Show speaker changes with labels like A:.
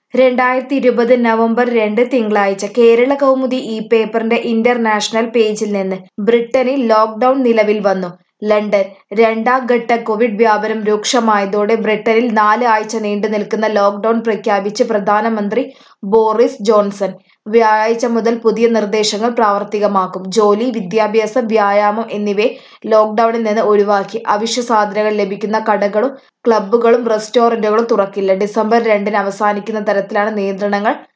A: രണ്ടായിരത്തി ഇരുപത് നവംബർ രണ്ട് തിങ്കളാഴ്ച കേരള കൗമുദി ഈ പേപ്പറിന്റെ ഇന്റർനാഷണൽ പേജിൽ നിന്ന് ബ്രിട്ടനിൽ ലോക്ക്ഡൌൺ നിലവിൽ വന്നു ലണ്ടൻ രണ്ടാം ഘട്ട കോവിഡ് വ്യാപനം രൂക്ഷമായതോടെ ബ്രിട്ടനിൽ നാല് ആഴ്ച നീണ്ടു നിൽക്കുന്ന ലോക്ക്ഡൌൺ പ്രഖ്യാപിച്ച് പ്രധാനമന്ത്രി ബോറിസ് ജോൺസൺ വ്യാഴാഴ്ച മുതൽ പുതിയ നിർദ്ദേശങ്ങൾ പ്രാവർത്തികമാക്കും ജോലി വിദ്യാഭ്യാസം വ്യായാമം എന്നിവയെ ലോക്ക്ഡൌണിൽ നിന്ന് ഒഴിവാക്കി അവശ്യ സാധനങ്ങൾ ലഭിക്കുന്ന കടകളും ക്ലബ്ബുകളും റെസ്റ്റോറന്റുകളും തുറക്കില്ല ഡിസംബർ രണ്ടിന് അവസാനിക്കുന്ന തരത്തിലാണ് നിയന്ത്രണങ്ങൾ